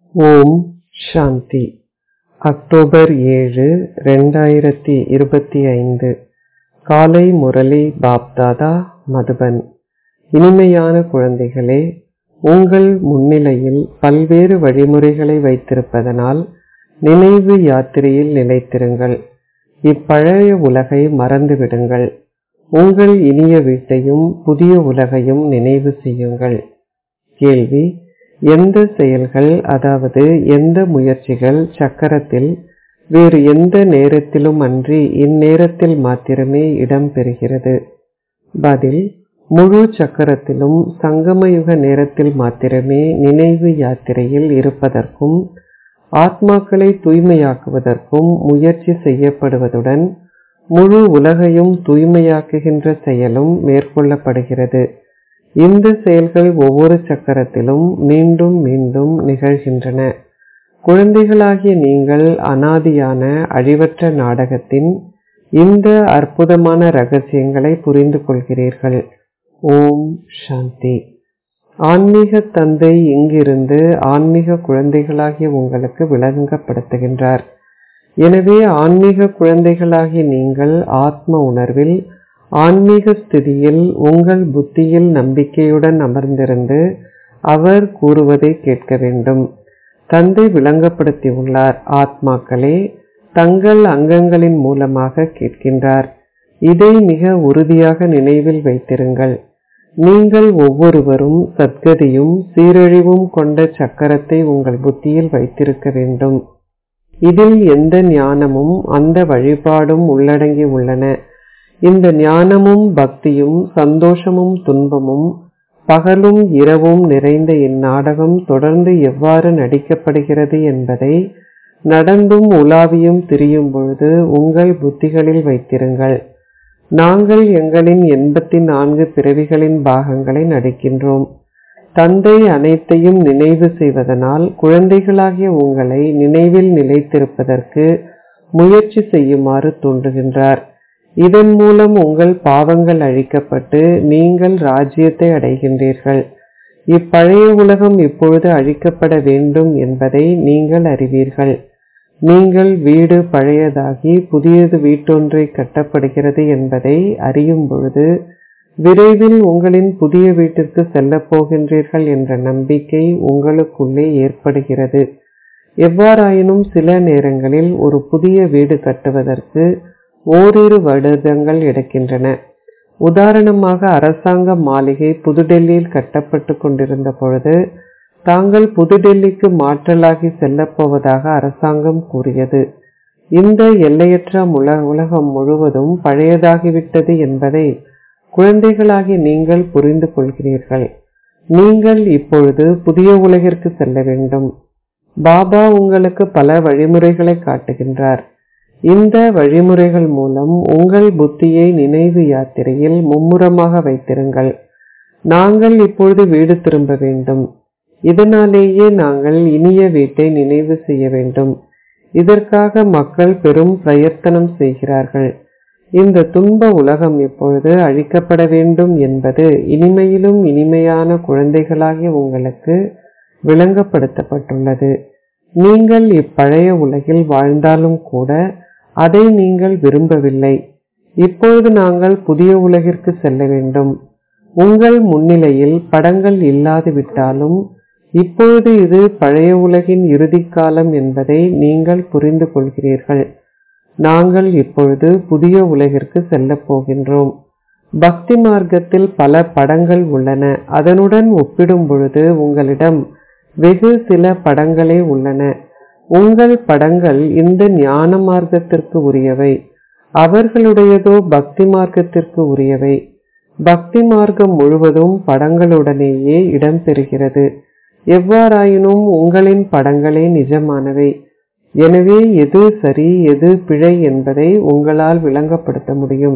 ஓம் சாந்தி October ஏழு ரெண்டாயிரத்தி இருபத்தி ஐந்து காலை முரளி பாப்தாதா மதுபன் இனிமையான குழந்தைகளே உங்கள் முன்னிலையில் பல்வேறு வழிமுறைகளை வைத்திருப்பதனால் நினைவு யாத்திரையில் நிலைத்திருங்கள் இப்பழைய உலகை மறந்துவிடுங்கள் உங்கள் இனிய வீட்டையும் புதிய உலகையும் நினைவு செய்யுங்கள் கேள்வி எந்த செயல்கள் அதாவது எந்த முயற்சிகள் சக்கரத்தில் வேறு எந்த நேரத்திலும் அன்றி இந்நேரத்தில் மாத்திரமே இடம் பெறுகிறது பதில் முழு சக்கரத்திலும் சங்கமயுக நேரத்தில் மாத்திரமே நினைவு யாத்திரையில் இருப்பதற்கும் ஆத்மாக்களை தூய்மையாக்குவதற்கும் முயற்சி செய்யப்படுவதுடன் முழு உலகையும் தூய்மையாக்குகின்ற செயலும் மேற்கொள்ளப்படுகிறது இந்த செயல்கள் ஒவ்வொரு சக்கரத்திலும் மீண்டும் மீண்டும் நிகழ்கின்றன குழந்தைகளாகிய நீங்கள் அனாதியான அழிவற்ற நாடகத்தின் இந்த அற்புதமான ரகசியங்களை புரிந்து கொள்கிறீர்கள் ஓம் சாந்தி ஆன்மீக தந்தை இங்கிருந்து ஆன்மீக குழந்தைகளாகிய உங்களுக்கு விளங்கப்படுத்துகின்றார் எனவே ஆன்மீக குழந்தைகளாகிய நீங்கள் ஆத்ம உணர்வில் ஆன்மீக ஸ்திதியில் உங்கள் புத்தியில் நம்பிக்கையுடன் அமர்ந்திருந்து அவர் கூறுவதை கேட்க வேண்டும் தந்தை விளங்கப்படுத்தியுள்ளார் ஆத்மாக்களே தங்கள் அங்கங்களின் மூலமாக கேட்கின்றார் இதை மிக உறுதியாக நினைவில் வைத்திருங்கள் நீங்கள் ஒவ்வொருவரும் சத்கதியும் சீரழிவும் கொண்ட சக்கரத்தை உங்கள் புத்தியில் வைத்திருக்க வேண்டும் இதில் எந்த ஞானமும் அந்த வழிபாடும் உள்ளடங்கி உள்ளன இந்த ஞானமும் பக்தியும் சந்தோஷமும் துன்பமும் பகலும் இரவும் நிறைந்த இந்நாடகம் தொடர்ந்து எவ்வாறு நடிக்கப்படுகிறது என்பதை நடந்தும் உலாவியும் திரியும் பொழுது உங்கள் புத்திகளில் வைத்திருங்கள் நாங்கள் எங்களின் எண்பத்தி நான்கு பிறவிகளின் பாகங்களை நடிக்கின்றோம் தந்தை அனைத்தையும் நினைவு செய்வதனால் குழந்தைகளாகிய உங்களை நினைவில் நிலைத்திருப்பதற்கு முயற்சி செய்யுமாறு தூண்டுகின்றார் இதன் மூலம் உங்கள் பாவங்கள் அழிக்கப்பட்டு நீங்கள் ராஜ்யத்தை அடைகின்றீர்கள் இப்பழைய உலகம் இப்பொழுது அழிக்கப்பட வேண்டும் என்பதை நீங்கள் அறிவீர்கள் நீங்கள் வீடு பழையதாகி புதியது வீட்டொன்றை கட்டப்படுகிறது என்பதை அறியும் பொழுது விரைவில் உங்களின் புதிய வீட்டிற்கு செல்லப் போகின்றீர்கள் என்ற நம்பிக்கை உங்களுக்குள்ளே ஏற்படுகிறது எவ்வாறாயினும் சில நேரங்களில் ஒரு புதிய வீடு கட்டுவதற்கு ஓரிரு வருடங்கள் எடுக்கின்றன உதாரணமாக அரசாங்க மாளிகை புதுடெல்லியில் கட்டப்பட்டு கொண்டிருந்த பொழுது தாங்கள் புதுடெல்லிக்கு மாற்றலாகி செல்லப்போவதாக அரசாங்கம் கூறியது இந்த எல்லையற்ற உலகம் முழுவதும் பழையதாகிவிட்டது என்பதை குழந்தைகளாகி நீங்கள் புரிந்து கொள்கிறீர்கள் நீங்கள் இப்பொழுது புதிய உலகிற்கு செல்ல வேண்டும் பாபா உங்களுக்கு பல வழிமுறைகளை காட்டுகின்றார் இந்த வழிமுறைகள் மூலம் உங்கள் புத்தியை நினைவு யாத்திரையில் மும்முரமாக வைத்திருங்கள் நாங்கள் இப்பொழுது வீடு திரும்ப வேண்டும் இதனாலேயே நாங்கள் இனிய வீட்டை நினைவு செய்ய வேண்டும் இதற்காக மக்கள் பெரும் பிரயத்தனம் செய்கிறார்கள் இந்த துன்ப உலகம் இப்பொழுது அழிக்கப்பட வேண்டும் என்பது இனிமையிலும் இனிமையான குழந்தைகளாகிய உங்களுக்கு விளங்கப்படுத்தப்பட்டுள்ளது நீங்கள் இப்பழைய உலகில் வாழ்ந்தாலும் கூட அதை நீங்கள் விரும்பவில்லை இப்பொழுது நாங்கள் புதிய உலகிற்கு செல்ல வேண்டும் உங்கள் முன்னிலையில் படங்கள் இல்லாது விட்டாலும் இப்பொழுது இது பழைய உலகின் இறுதி காலம் என்பதை நீங்கள் புரிந்து கொள்கிறீர்கள் நாங்கள் இப்பொழுது புதிய உலகிற்கு செல்லப் போகின்றோம் பக்தி மார்க்கத்தில் பல படங்கள் உள்ளன அதனுடன் ஒப்பிடும் பொழுது உங்களிடம் வெகு சில படங்களே உள்ளன உங்கள் படங்கள் இந்த ஞான மார்க்கத்திற்கு உரியவை அவர்களுடையதோ பக்தி மார்க்கத்திற்கு உரியவை பக்தி மார்க்கம் முழுவதும் படங்களுடனேயே இடம்பெறுகிறது எவ்வாறாயினும் உங்களின் படங்களே நிஜமானவை எனவே எது சரி எது பிழை என்பதை உங்களால் விளங்கப்படுத்த முடியும்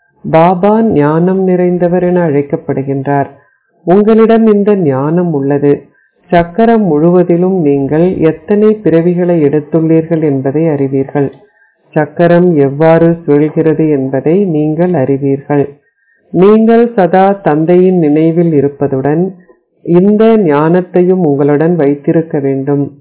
பாபா ஞானம் நிறைந்தவர் என அழைக்கப்படுகின்றார் உங்களிடம் இந்த ஞானம் உள்ளது சக்கரம் முழுவதிலும் நீங்கள் எத்தனை பிறவிகளை எடுத்துள்ளீர்கள் என்பதை அறிவீர்கள் சக்கரம் எவ்வாறு சுழல்கிறது என்பதை நீங்கள் அறிவீர்கள் நீங்கள் சதா தந்தையின் நினைவில் இருப்பதுடன் இந்த ஞானத்தையும் உங்களுடன் வைத்திருக்க வேண்டும்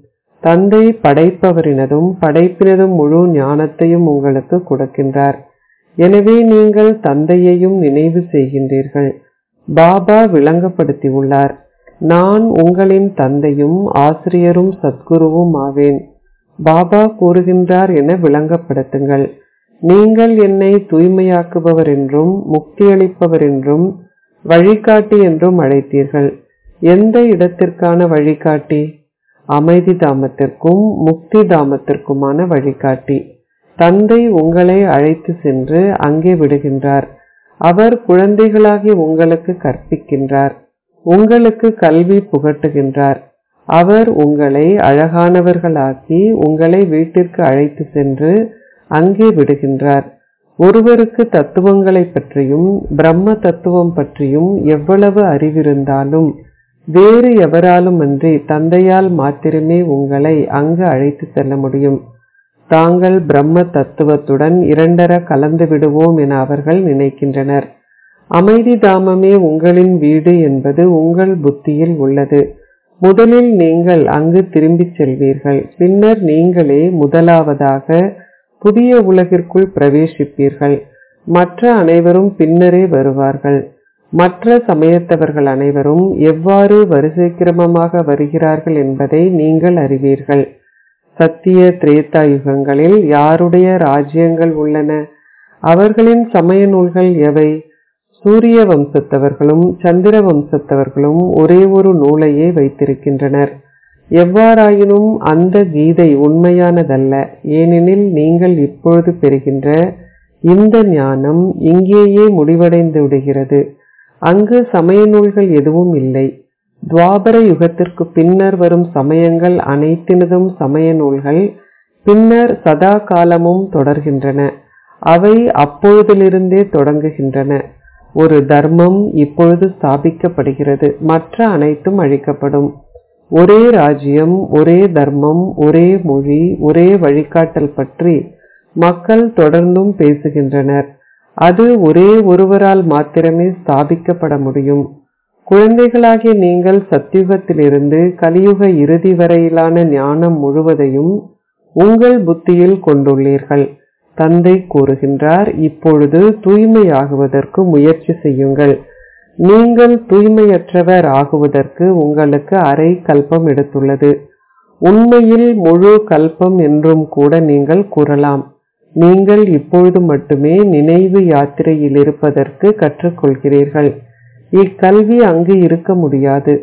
தந்தை படைப்பவரினதும் படைப்பினதும் முழு ஞானத்தையும் உங்களுக்கு கொடுக்கின்றார் எனவே நீங்கள் தந்தையையும் நினைவு செய்கின்றீர்கள் பாபா விளங்கப்படுத்தியுள்ளார் நான் உங்களின் தந்தையும் ஆசிரியரும் சத்குருவும் ஆவேன் பாபா கூறுகின்றார் என விளங்கப்படுத்துங்கள் நீங்கள் என்னை தூய்மையாக்குபவர் என்றும் முக்தியளிப்பவர் என்றும் வழிகாட்டி என்றும் அழைத்தீர்கள் எந்த இடத்திற்கான வழிகாட்டி அமைதி தாமத்திற்கும் முக்தி தாமத்திற்குமான வழிகாட்டி தந்தை உங்களை அழைத்து சென்று அங்கே விடுகின்றார் அவர் குழந்தைகளாகி உங்களுக்கு கற்பிக்கின்றார் உங்களுக்கு கல்வி புகட்டுகின்றார் அவர் உங்களை அழகானவர்களாக்கி உங்களை வீட்டிற்கு அழைத்து சென்று அங்கே விடுகின்றார் ஒருவருக்கு தத்துவங்களை பற்றியும் பிரம்ம தத்துவம் பற்றியும் எவ்வளவு அறிவிருந்தாலும் வேறு எவராலும் அன்றி தந்தையால் மாத்திரமே உங்களை அங்கு அழைத்து செல்ல முடியும் தாங்கள் பிரம்ம தத்துவத்துடன் இரண்டர கலந்து விடுவோம் என அவர்கள் நினைக்கின்றனர் அமைதி தாமமே உங்களின் வீடு என்பது உங்கள் புத்தியில் உள்ளது முதலில் நீங்கள் அங்கு திரும்பிச் செல்வீர்கள் பின்னர் நீங்களே முதலாவதாக புதிய உலகிற்குள் பிரவேசிப்பீர்கள் மற்ற அனைவரும் பின்னரே வருவார்கள் மற்ற சமயத்தவர்கள் அனைவரும் எவ்வாறு வரிசை கிரமமாக வருகிறார்கள் என்பதை நீங்கள் அறிவீர்கள் சத்திய திரேதா யுகங்களில் யாருடைய ராஜ்யங்கள் உள்ளன அவர்களின் சமய நூல்கள் எவை சூரிய வம்சத்தவர்களும் சந்திர வம்சத்தவர்களும் ஒரே ஒரு நூலையே வைத்திருக்கின்றனர் எவ்வாறாயினும் அந்த கீதை உண்மையானதல்ல ஏனெனில் நீங்கள் இப்பொழுது பெறுகின்ற இந்த ஞானம் இங்கேயே முடிவடைந்து விடுகிறது அங்கு சமய நூல்கள் எதுவும் இல்லை துவாபர யுகத்திற்கு பின்னர் வரும் சமயங்கள் அனைத்தினதும் சமய நூல்கள் பின்னர் சதா காலமும் தொடர்கின்றன அவை அப்பொழுதிலிருந்தே தொடங்குகின்றன ஒரு தர்மம் இப்பொழுது ஸ்தாபிக்கப்படுகிறது மற்ற அனைத்தும் அழிக்கப்படும் ஒரே ராஜ்யம் ஒரே தர்மம் ஒரே மொழி ஒரே வழிகாட்டல் பற்றி மக்கள் தொடர்ந்தும் பேசுகின்றனர் அது ஒரே ஒருவரால் மாத்திரமே ஸ்தாபிக்கப்பட முடியும் குழந்தைகளாகிய நீங்கள் சத்தியுகத்திலிருந்து கலியுக இறுதி வரையிலான ஞானம் முழுவதையும் உங்கள் புத்தியில் கொண்டுள்ளீர்கள் தந்தை கூறுகின்றார் இப்பொழுது தூய்மையாகுவதற்கு முயற்சி செய்யுங்கள் நீங்கள் தூய்மையற்றவர் ஆகுவதற்கு உங்களுக்கு அரை கல்பம் எடுத்துள்ளது உண்மையில் முழு கல்பம் என்றும் கூட நீங்கள் கூறலாம் நீங்கள் இப்பொழுது மட்டுமே நினைவு யாத்திரையில் இருப்பதற்கு கற்றுக்கொள்கிறீர்கள் இக்கல்வி அங்கு இருக்க முடியாது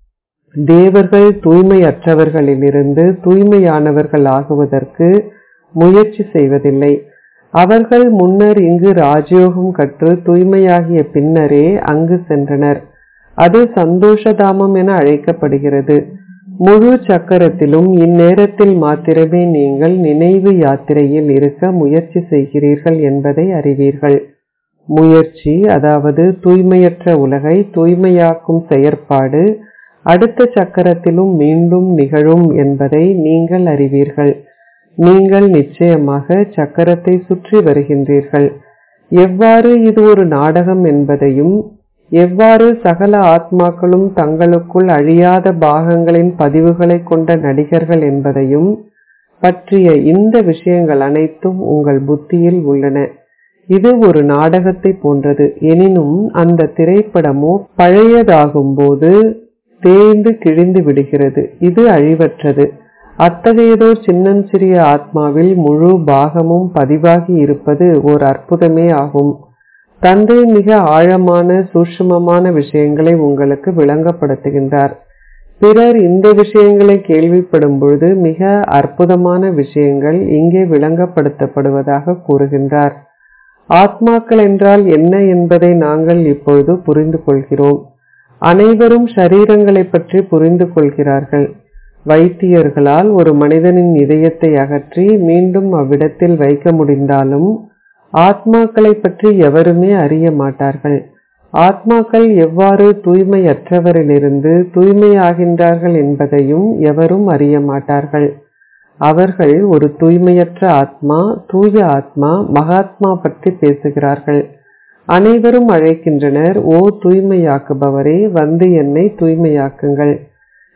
தேவர்கள் தூய்மையற்றவர்களிலிருந்து தூய்மையானவர்கள் ஆகுவதற்கு முயற்சி செய்வதில்லை அவர்கள் முன்னர் இங்கு ராஜயோகம் கற்று தூய்மையாகிய பின்னரே அங்கு சென்றனர் அது சந்தோஷதாமம் என அழைக்கப்படுகிறது முழு சக்கரத்திலும் இந்நேரத்தில் மாத்திரமே நீங்கள் நினைவு யாத்திரையில் இருக்க முயற்சி செய்கிறீர்கள் என்பதை அறிவீர்கள் முயற்சி அதாவது தூய்மையற்ற உலகை தூய்மையாக்கும் செயற்பாடு அடுத்த சக்கரத்திலும் மீண்டும் நிகழும் என்பதை நீங்கள் அறிவீர்கள் நீங்கள் நிச்சயமாக சக்கரத்தை சுற்றி வருகின்றீர்கள் எவ்வாறு இது ஒரு நாடகம் என்பதையும் எவ்வாறு சகல ஆத்மாக்களும் தங்களுக்குள் அழியாத பாகங்களின் பதிவுகளை கொண்ட நடிகர்கள் என்பதையும் பற்றிய இந்த விஷயங்கள் அனைத்தும் உங்கள் புத்தியில் உள்ளன இது ஒரு நாடகத்தை போன்றது எனினும் அந்த திரைப்படமோ பழையதாகும்போது தேய்ந்து கிழிந்து விடுகிறது இது அழிவற்றது அத்தகையதோர் சின்னஞ்சிறிய ஆத்மாவில் முழு பாகமும் பதிவாகி இருப்பது ஓர் அற்புதமே ஆகும் தந்தை மிக ஆழமான சூட்சுமமான விஷயங்களை உங்களுக்கு விளங்கப்படுத்துகின்றார் பிறர் இந்த விஷயங்களை கேள்விப்படும் பொழுது மிக அற்புதமான விஷயங்கள் இங்கே விளங்கப்படுத்தப்படுவதாக கூறுகின்றார் ஆத்மாக்கள் என்றால் என்ன என்பதை நாங்கள் இப்பொழுது புரிந்து கொள்கிறோம் அனைவரும் ஷரீரங்களை பற்றி புரிந்து கொள்கிறார்கள் வைத்தியர்களால் ஒரு மனிதனின் இதயத்தை அகற்றி மீண்டும் அவ்விடத்தில் வைக்க முடிந்தாலும் ஆத்மாக்களை பற்றி எவருமே அறிய மாட்டார்கள் ஆத்மாக்கள் எவ்வாறு தூய்மையற்றவரிலிருந்து தூய்மையாகின்றார்கள் என்பதையும் எவரும் அறிய மாட்டார்கள் அவர்கள் ஒரு தூய்மையற்ற ஆத்மா தூய ஆத்மா மகாத்மா பற்றி பேசுகிறார்கள் அனைவரும் அழைக்கின்றனர் ஓ தூய்மையாக்குபவரே வந்து என்னை தூய்மையாக்குங்கள்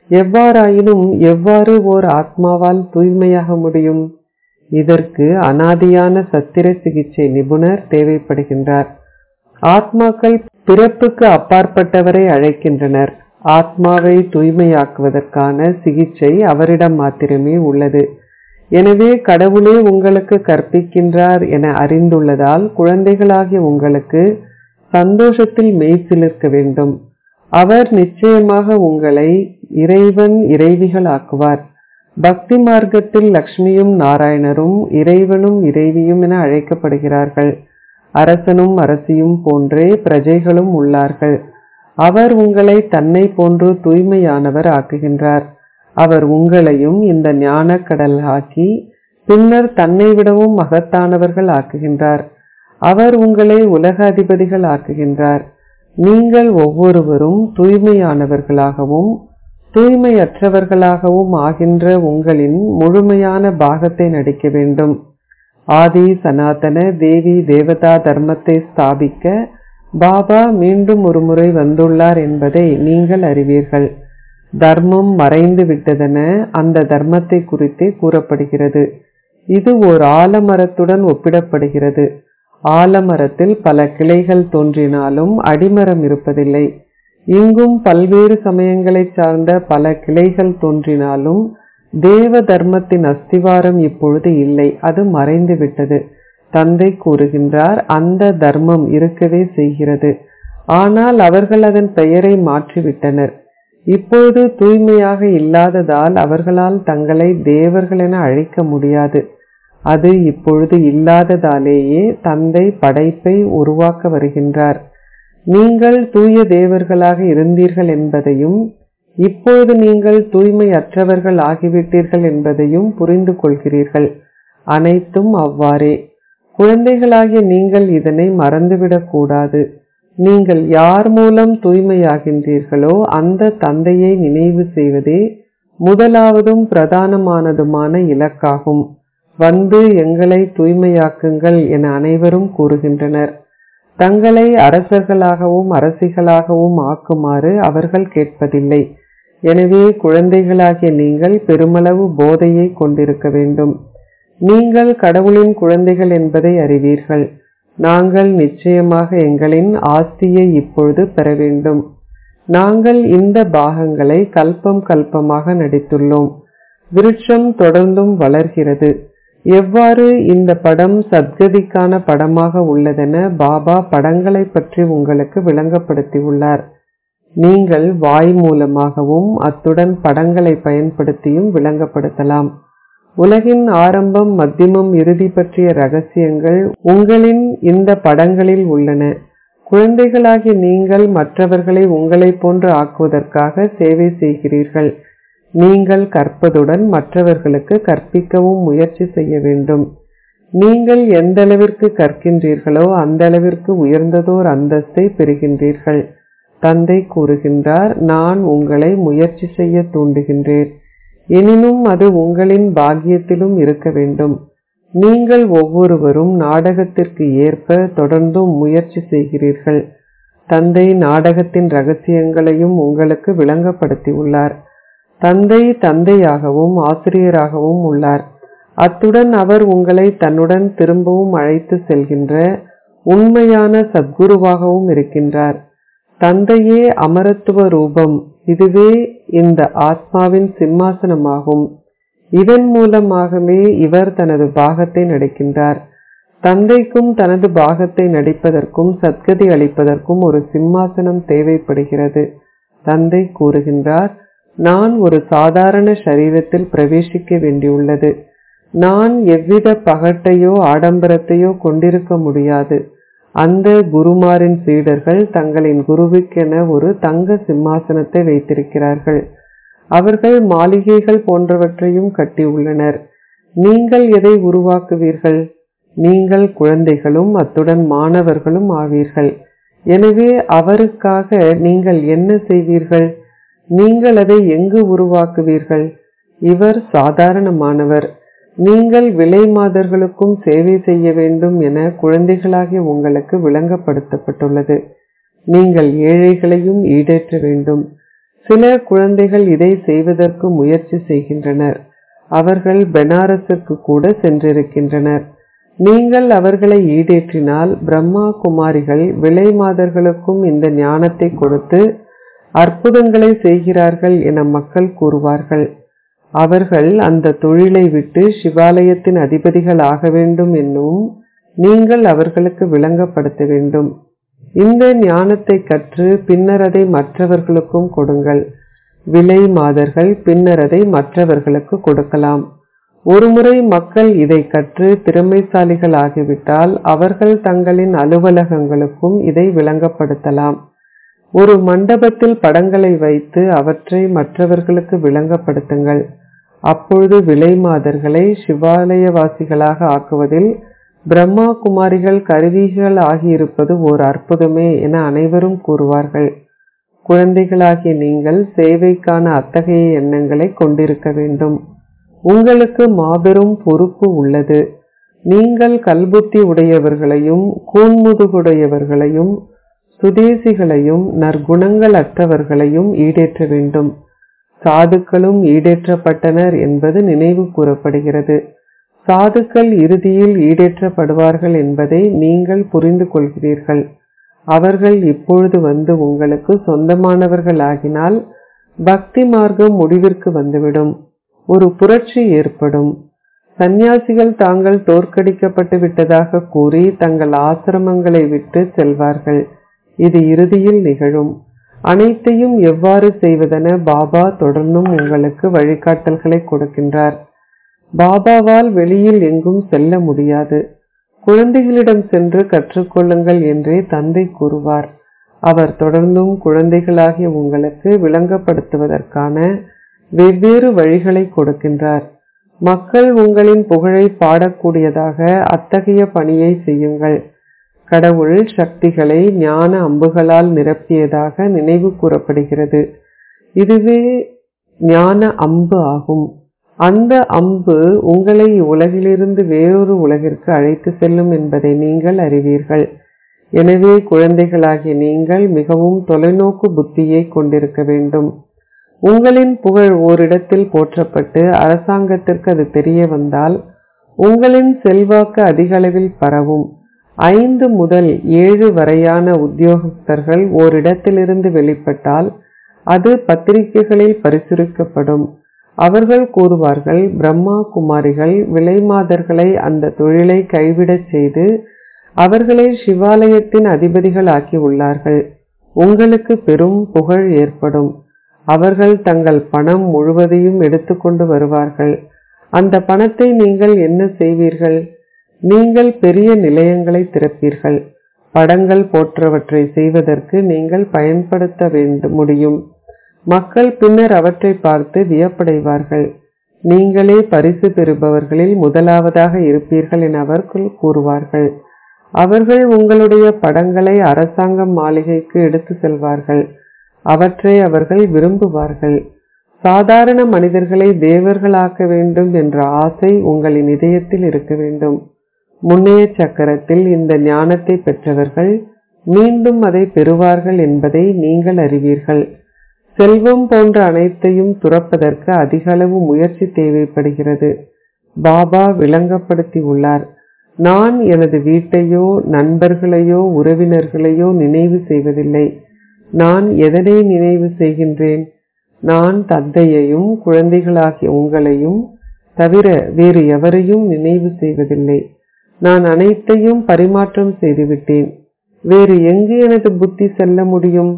எவ்வாறாயினும் எவ்வாறு ஓர் ஆத்மாவால் தூய்மையாக முடியும் இதற்கு அனாதியான சத்திர சிகிச்சை நிபுணர் தேவைப்படுகின்றார் ஆத்மாக்கள் பிறப்புக்கு அப்பாற்பட்டவரை அழைக்கின்றனர் ஆத்மாவை தூய்மையாக்குவதற்கான சிகிச்சை அவரிடம் மாத்திரமே உள்ளது எனவே கடவுளே உங்களுக்கு கற்பிக்கின்றார் என அறிந்துள்ளதால் குழந்தைகளாகிய உங்களுக்கு சந்தோஷத்தில் மெய்சிலிர்க்க வேண்டும் அவர் நிச்சயமாக உங்களை இறைவன் இறைவிகள் ஆக்குவார் பக்தி மார்க்கத்தில் லக்ஷ்மியும் நாராயணரும் இறைவனும் இறைவியும் என அழைக்கப்படுகிறார்கள் அரசனும் அரசியும் போன்றே பிரஜைகளும் உள்ளார்கள் அவர் உங்களை தன்னை போன்று தூய்மையானவர் ஆக்குகின்றார் அவர் உங்களையும் இந்த ஞான கடல் ஆக்கி பின்னர் தன்னை விடவும் மகத்தானவர்கள் ஆக்குகின்றார் அவர் உங்களை உலக அதிபதிகள் ஆக்குகின்றார் நீங்கள் ஒவ்வொருவரும் தூய்மையானவர்களாகவும் தூய்மையற்றவர்களாகவும் ஆகின்ற உங்களின் முழுமையான பாகத்தை நடிக்க வேண்டும் ஆதி சனாதன தேவி தேவதா தர்மத்தை ஸ்தாபிக்க பாபா மீண்டும் ஒரு முறை வந்துள்ளார் என்பதை நீங்கள் அறிவீர்கள் தர்மம் மறைந்து விட்டதென அந்த தர்மத்தை குறித்தே கூறப்படுகிறது இது ஓர் ஆலமரத்துடன் ஒப்பிடப்படுகிறது ஆலமரத்தில் பல கிளைகள் தோன்றினாலும் அடிமரம் இருப்பதில்லை இங்கும் பல்வேறு சமயங்களை சார்ந்த பல கிளைகள் தோன்றினாலும் தேவ தர்மத்தின் அஸ்திவாரம் இப்பொழுது இல்லை அது மறைந்து விட்டது தந்தை கூறுகின்றார் அந்த தர்மம் இருக்கவே செய்கிறது ஆனால் அவர்கள் அதன் பெயரை மாற்றிவிட்டனர் இப்பொழுது தூய்மையாக இல்லாததால் அவர்களால் தங்களை தேவர்கள் என அழைக்க முடியாது அது இப்பொழுது இல்லாததாலேயே தந்தை படைப்பை உருவாக்க வருகின்றார் நீங்கள் தூய தேவர்களாக இருந்தீர்கள் என்பதையும் இப்பொழுது நீங்கள் தூய்மையற்றவர்கள் ஆகிவிட்டீர்கள் என்பதையும் புரிந்து கொள்கிறீர்கள் அனைத்தும் அவ்வாறே குழந்தைகளாகிய நீங்கள் இதனை மறந்துவிடக் கூடாது நீங்கள் யார் மூலம் தூய்மையாகின்றீர்களோ அந்த தந்தையை நினைவு செய்வதே முதலாவதும் பிரதானமானதுமான இலக்காகும் வந்து எங்களை தூய்மையாக்குங்கள் என அனைவரும் கூறுகின்றனர் தங்களை அரசர்களாகவும் அரசிகளாகவும் ஆக்குமாறு அவர்கள் கேட்பதில்லை எனவே குழந்தைகளாகிய நீங்கள் பெருமளவு போதையை கொண்டிருக்க வேண்டும் நீங்கள் கடவுளின் குழந்தைகள் என்பதை அறிவீர்கள் நாங்கள் நிச்சயமாக எங்களின் ஆஸ்தியை இப்பொழுது பெற வேண்டும் நாங்கள் இந்த பாகங்களை கல்பம் கல்பமாக நடித்துள்ளோம் விருட்சம் தொடர்ந்தும் வளர்கிறது எவ்வாறு இந்த படம் சத்கதிக்கான படமாக உள்ளதென பாபா படங்களை பற்றி உங்களுக்கு விளங்கப்படுத்தியுள்ளார் நீங்கள் வாய் மூலமாகவும் அத்துடன் படங்களை பயன்படுத்தியும் விளங்கப்படுத்தலாம் உலகின் ஆரம்பம் மத்தியமம் இறுதி பற்றிய ரகசியங்கள் உங்களின் இந்த படங்களில் உள்ளன குழந்தைகளாகிய நீங்கள் மற்றவர்களை உங்களைப் போன்று ஆக்குவதற்காக சேவை செய்கிறீர்கள் நீங்கள் கற்பதுடன் மற்றவர்களுக்கு கற்பிக்கவும் முயற்சி செய்ய வேண்டும் நீங்கள் எந்த அளவிற்கு கற்கின்றீர்களோ அந்த அளவிற்கு உயர்ந்ததோர் அந்தஸ்தை பெறுகின்றீர்கள் தந்தை கூறுகின்றார் நான் உங்களை முயற்சி செய்ய தூண்டுகின்றேன் எனினும் அது உங்களின் பாக்கியத்திலும் இருக்க வேண்டும் நீங்கள் ஒவ்வொருவரும் நாடகத்திற்கு ஏற்ப தொடர்ந்தும் முயற்சி செய்கிறீர்கள் தந்தை நாடகத்தின் ரகசியங்களையும் உங்களுக்கு விளங்கப்படுத்தியுள்ளார் தந்தை தந்தையாகவும் ஆசிரியராகவும் உள்ளார் அத்துடன் அவர் உங்களை தன்னுடன் திரும்பவும் அழைத்து செல்கின்ற உண்மையான சத்குருவாகவும் இருக்கின்றார் தந்தையே அமரத்துவ ரூபம் இதுவே இந்த ஆத்மாவின் சிம்மாசனமாகும் இதன் மூலமாகவே இவர் தனது பாகத்தை நடிக்கின்றார் தந்தைக்கும் தனது பாகத்தை நடிப்பதற்கும் சத்கதி அளிப்பதற்கும் ஒரு சிம்மாசனம் தேவைப்படுகிறது தந்தை கூறுகின்றார் நான் ஒரு சாதாரண சரீரத்தில் பிரவேசிக்க வேண்டியுள்ளது நான் எவ்வித பகட்டையோ ஆடம்பரத்தையோ கொண்டிருக்க முடியாது அந்த குருமாரின் சீடர்கள் தங்களின் குருவுக்கென ஒரு தங்க சிம்மாசனத்தை வைத்திருக்கிறார்கள் அவர்கள் மாளிகைகள் போன்றவற்றையும் கட்டியுள்ளனர் நீங்கள் எதை உருவாக்குவீர்கள் நீங்கள் குழந்தைகளும் அத்துடன் மாணவர்களும் ஆவீர்கள் எனவே அவருக்காக நீங்கள் என்ன செய்வீர்கள் நீங்கள் அதை எங்கு உருவாக்குவீர்கள் இவர் சாதாரணமானவர் நீங்கள் விலை மாதர்களுக்கும் சேவை செய்ய வேண்டும் என குழந்தைகளாகிய உங்களுக்கு விளங்கப்படுத்தப்பட்டுள்ளது நீங்கள் ஏழைகளையும் ஈடேற்ற வேண்டும் சில குழந்தைகள் இதை செய்வதற்கு முயற்சி செய்கின்றனர் அவர்கள் பெனாரசுக்கு கூட சென்றிருக்கின்றனர் நீங்கள் அவர்களை ஈடேற்றினால் பிரம்மா குமாரிகள் விலை மாதர்களுக்கும் இந்த ஞானத்தை கொடுத்து அற்புதங்களை செய்கிறார்கள் என மக்கள் கூறுவார்கள் அவர்கள் அந்த தொழிலை விட்டு சிவாலயத்தின் அதிபதிகள் ஆக வேண்டும் என்னும் நீங்கள் அவர்களுக்கு விளங்கப்படுத்த வேண்டும் இந்த ஞானத்தை கற்று பின்னர் அதை மற்றவர்களுக்கும் கொடுங்கள் விலை மாதர்கள் பின்னர் அதை மற்றவர்களுக்கு கொடுக்கலாம் ஒருமுறை மக்கள் இதை கற்று திறமைசாலிகள் ஆகிவிட்டால் அவர்கள் தங்களின் அலுவலகங்களுக்கும் இதை விளங்கப்படுத்தலாம் ஒரு மண்டபத்தில் படங்களை வைத்து அவற்றை மற்றவர்களுக்கு விளங்கப்படுத்துங்கள் அப்பொழுது விலை மாதர்களை சிவாலயவாசிகளாக ஆக்குவதில் பிரம்மா குமாரிகள் கருவிகள் ஆகியிருப்பது ஓர் அற்புதமே என அனைவரும் கூறுவார்கள் குழந்தைகளாகிய நீங்கள் சேவைக்கான அத்தகைய எண்ணங்களை கொண்டிருக்க வேண்டும் உங்களுக்கு மாபெரும் பொறுப்பு உள்ளது நீங்கள் கல்புத்தி உடையவர்களையும் கூன்முதுகுடையவர்களையும் சுதேசிகளையும் நற்குணங்கள் அற்றவர்களையும் ஈடேற்ற வேண்டும் சாதுக்களும் ஈடேற்றப்பட்டனர் என்பது நினைவு கூறப்படுகிறது சாதுக்கள் இறுதியில் ஈடேற்றப்படுவார்கள் என்பதை நீங்கள் புரிந்து கொள்கிறீர்கள் அவர்கள் இப்பொழுது வந்து உங்களுக்கு சொந்தமானவர்கள் ஆகினால் பக்தி மார்க்கம் முடிவிற்கு வந்துவிடும் ஒரு புரட்சி ஏற்படும் சந்நியாசிகள் தாங்கள் தோற்கடிக்கப்பட்டு விட்டதாக கூறி தங்கள் ஆசிரமங்களை விட்டு செல்வார்கள் இது இறுதியில் நிகழும் அனைத்தையும் எவ்வாறு செய்வதென பாபா தொடர்ந்தும் உங்களுக்கு வழிகாட்டல்களை கொடுக்கின்றார் பாபாவால் வெளியில் எங்கும் செல்ல முடியாது குழந்தைகளிடம் சென்று கற்றுக்கொள்ளுங்கள் என்றே தந்தை கூறுவார் அவர் தொடர்ந்தும் குழந்தைகளாகிய உங்களுக்கு விளங்கப்படுத்துவதற்கான வெவ்வேறு வழிகளை கொடுக்கின்றார் மக்கள் உங்களின் புகழை பாடக்கூடியதாக அத்தகைய பணியை செய்யுங்கள் கடவுள் சக்திகளை ஞான அம்புகளால் நிரப்பியதாக நினைவு கூறப்படுகிறது இதுவே ஞான அம்பு ஆகும் அந்த அம்பு உங்களை உலகிலிருந்து வேறொரு உலகிற்கு அழைத்து செல்லும் என்பதை நீங்கள் அறிவீர்கள் எனவே குழந்தைகளாகிய நீங்கள் மிகவும் தொலைநோக்கு புத்தியை கொண்டிருக்க வேண்டும் உங்களின் புகழ் ஓரிடத்தில் போற்றப்பட்டு அரசாங்கத்திற்கு அது தெரிய வந்தால் உங்களின் செல்வாக்கு அதிக அளவில் பரவும் ஐந்து முதல் ஏழு வரையான உத்தியோகஸ்தர்கள் ஓரிடத்திலிருந்து வெளிப்பட்டால் அது பத்திரிகைகளில் பரிசுரிக்கப்படும் அவர்கள் கூறுவார்கள் பிரம்மா குமாரிகள் விலைமாதர்களை அந்த தொழிலை கைவிடச் செய்து அவர்களை சிவாலயத்தின் அதிபதிகள் ஆக்கி உள்ளார்கள் உங்களுக்கு பெரும் புகழ் ஏற்படும் அவர்கள் தங்கள் பணம் முழுவதையும் எடுத்துக்கொண்டு வருவார்கள் அந்த பணத்தை நீங்கள் என்ன செய்வீர்கள் நீங்கள் பெரிய நிலையங்களை திறப்பீர்கள் படங்கள் போன்றவற்றை செய்வதற்கு நீங்கள் பயன்படுத்த வேண்டும் முடியும் மக்கள் பின்னர் அவற்றை பார்த்து வியப்படைவார்கள் நீங்களே பரிசு பெறுபவர்களில் முதலாவதாக இருப்பீர்கள் என அவர்கள் கூறுவார்கள் அவர்கள் உங்களுடைய படங்களை அரசாங்க மாளிகைக்கு எடுத்து செல்வார்கள் அவற்றை அவர்கள் விரும்புவார்கள் சாதாரண மனிதர்களை தேவர்களாக்க வேண்டும் என்ற ஆசை உங்களின் இதயத்தில் இருக்க வேண்டும் முன்னைய சக்கரத்தில் இந்த ஞானத்தை பெற்றவர்கள் மீண்டும் அதை பெறுவார்கள் என்பதை நீங்கள் அறிவீர்கள் செல்வம் போன்ற அனைத்தையும் துறப்பதற்கு அதிக அளவு முயற்சி தேவைப்படுகிறது பாபா விளங்கப்படுத்தி உள்ளார் நான் எனது வீட்டையோ நண்பர்களையோ உறவினர்களையோ நினைவு செய்வதில்லை நான் எதனை நினைவு செய்கின்றேன் நான் தந்தையையும் குழந்தைகளாகிய உங்களையும் தவிர வேறு எவரையும் நினைவு செய்வதில்லை நான் அனைத்தையும் பரிமாற்றம் செய்துவிட்டேன் வேறு எங்கு எனது புத்தி செல்ல முடியும்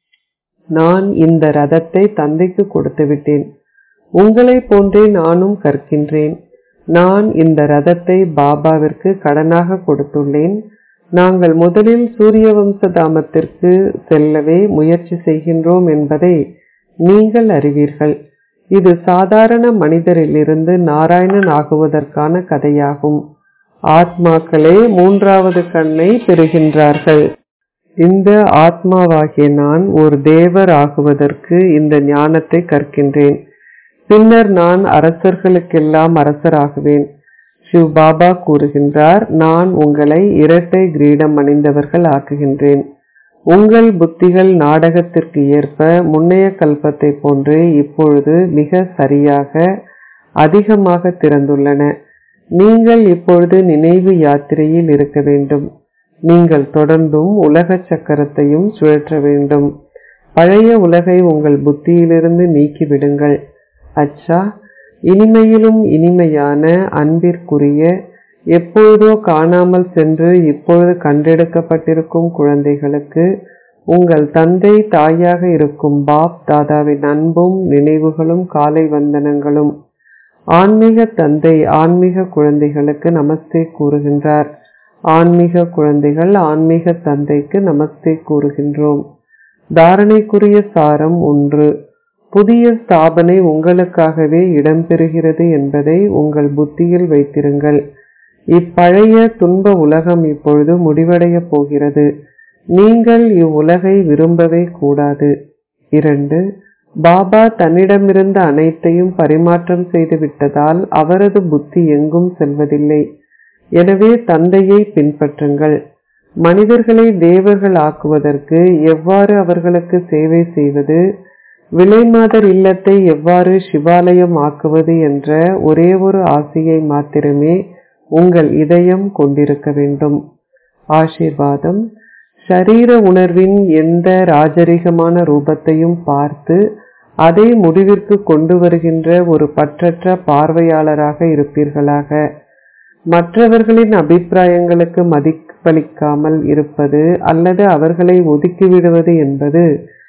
நான் இந்த ரதத்தை தந்தைக்கு கொடுத்து விட்டேன் உங்களை போன்றே நானும் கற்கின்றேன் நான் இந்த ரதத்தை பாபாவிற்கு கடனாக கொடுத்துள்ளேன் நாங்கள் முதலில் சூரிய வம்ச தாமத்திற்கு செல்லவே முயற்சி செய்கின்றோம் என்பதை நீங்கள் அறிவீர்கள் இது சாதாரண மனிதரிலிருந்து நாராயணன் ஆகுவதற்கான கதையாகும் ஆத்மாக்களே மூன்றாவது கண்ணை பெறுகின்றார்கள் இந்த ஆத்மாவாகிய நான் ஒரு தேவர் ஆகுவதற்கு இந்த ஞானத்தை கற்கின்றேன் பின்னர் நான் அரசர்களுக்கெல்லாம் அரசராகுவேன் சிவ் பாபா கூறுகின்றார் நான் உங்களை இரட்டை கிரீடம் அணிந்தவர்கள் ஆக்குகின்றேன் உங்கள் புத்திகள் நாடகத்திற்கு ஏற்ப முன்னைய கல்பத்தை போன்று இப்பொழுது மிக சரியாக அதிகமாக திறந்துள்ளன நீங்கள் இப்பொழுது நினைவு யாத்திரையில் இருக்க வேண்டும் நீங்கள் தொடர்ந்தும் உலக சக்கரத்தையும் சுழற்ற வேண்டும் பழைய உலகை உங்கள் புத்தியிலிருந்து நீக்கிவிடுங்கள் அச்சா இனிமையிலும் இனிமையான அன்பிற்குரிய எப்பொழுதோ காணாமல் சென்று இப்பொழுது கண்டெடுக்கப்பட்டிருக்கும் குழந்தைகளுக்கு உங்கள் தந்தை தாயாக இருக்கும் பாப் தாதாவின் அன்பும் நினைவுகளும் காலை வந்தனங்களும் ஆன்மீக தந்தை ஆன்மீக குழந்தைகளுக்கு நமஸ்தே கூறுகின்றார் ஆன்மீக குழந்தைகள் ஆன்மீக தந்தைக்கு நமஸ்தே கூறுகின்றோம் தாரணைக்குரிய சாரம் ஒன்று புதிய ஸ்தாபனை உங்களுக்காகவே இடம்பெறுகிறது என்பதை உங்கள் புத்தியில் வைத்திருங்கள் இப்பழைய துன்ப உலகம் இப்பொழுது முடிவடையப் போகிறது நீங்கள் இவ்வுலகை விரும்பவே கூடாது இரண்டு பாபா தன்னிடமிருந்த அனைத்தையும் பரிமாற்றம் செய்து விட்டதால் அவரது புத்தி எங்கும் செல்வதில்லை எனவே தந்தையை பின்பற்றுங்கள் மனிதர்களை தேவர்கள் ஆக்குவதற்கு எவ்வாறு அவர்களுக்கு சேவை செய்வது விலைமாதர் இல்லத்தை எவ்வாறு சிவாலயம் ஆக்குவது என்ற ஒரே ஒரு ஆசையை மாத்திரமே உங்கள் இதயம் கொண்டிருக்க வேண்டும் ஆசீர்வாதம் ஷரீர உணர்வின் எந்த ராஜரிகமான ரூபத்தையும் பார்த்து அதை முடிவிற்கு கொண்டு வருகின்ற ஒரு பற்றற்ற பார்வையாளராக இருப்பீர்களாக மற்றவர்களின் அபிப்பிராயங்களுக்கு மதிப்பளிக்காமல் இருப்பது அல்லது அவர்களை ஒதுக்கிவிடுவது என்பது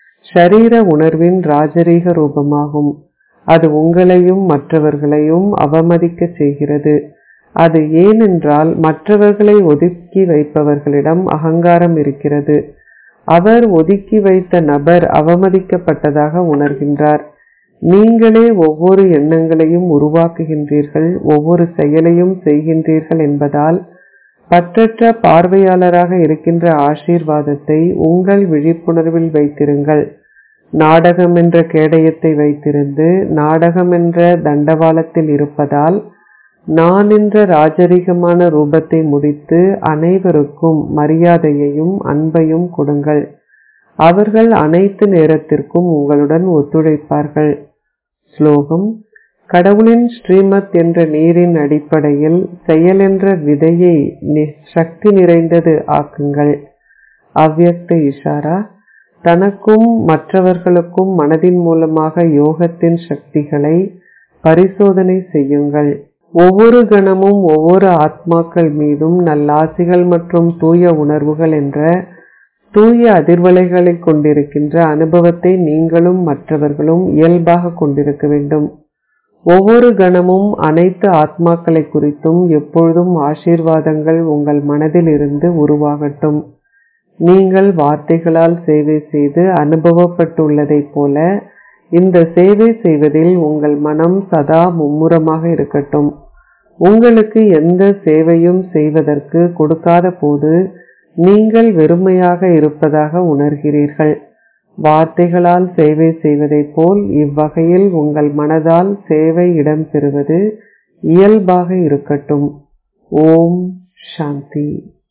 ஷரீர உணர்வின் ராஜரீக ரூபமாகும் அது உங்களையும் மற்றவர்களையும் அவமதிக்க செய்கிறது அது ஏனென்றால் மற்றவர்களை ஒதுக்கி வைப்பவர்களிடம் அகங்காரம் இருக்கிறது அவர் ஒதுக்கி வைத்த நபர் அவமதிக்கப்பட்டதாக உணர்கின்றார் நீங்களே ஒவ்வொரு எண்ணங்களையும் உருவாக்குகின்றீர்கள் ஒவ்வொரு செயலையும் செய்கின்றீர்கள் என்பதால் பற்றற்ற பார்வையாளராக இருக்கின்ற ஆசீர்வாதத்தை உங்கள் விழிப்புணர்வில் வைத்திருங்கள் நாடகம் என்ற கேடயத்தை வைத்திருந்து நாடகம் என்ற தண்டவாளத்தில் இருப்பதால் நான் என்ற ராஜரிகமான ரூபத்தை முடித்து அனைவருக்கும் மரியாதையையும் அன்பையும் கொடுங்கள் அவர்கள் அனைத்து நேரத்திற்கும் உங்களுடன் ஒத்துழைப்பார்கள் ஸ்லோகம் கடவுளின் ஸ்ரீமத் என்ற நீரின் அடிப்படையில் செயல் என்ற விதையை சக்தி நிறைந்தது ஆக்குங்கள் அவ்யக்த இஷாரா தனக்கும் மற்றவர்களுக்கும் மனதின் மூலமாக யோகத்தின் சக்திகளை பரிசோதனை செய்யுங்கள் ஒவ்வொரு கணமும் ஒவ்வொரு ஆத்மாக்கள் மீதும் நல்லாசிகள் மற்றும் தூய உணர்வுகள் என்ற தூய அதிர்வலைகளை கொண்டிருக்கின்ற அனுபவத்தை நீங்களும் மற்றவர்களும் இயல்பாக கொண்டிருக்க வேண்டும் ஒவ்வொரு கணமும் அனைத்து ஆத்மாக்களை குறித்தும் எப்பொழுதும் ஆசீர்வாதங்கள் உங்கள் மனதில் இருந்து உருவாகட்டும் நீங்கள் வார்த்தைகளால் சேவை செய்து அனுபவப்பட்டுள்ளதைப் போல இந்த சேவை செய்வதில் உங்கள் மனம் சதா மும்முரமாக இருக்கட்டும் உங்களுக்கு எந்த சேவையும் செய்வதற்கு கொடுக்காத போது நீங்கள் வெறுமையாக இருப்பதாக உணர்கிறீர்கள் வார்த்தைகளால் சேவை செய்வதைப் போல் இவ்வகையில் உங்கள் மனதால் சேவை இடம்பெறுவது இயல்பாக இருக்கட்டும் ஓம் சாந்தி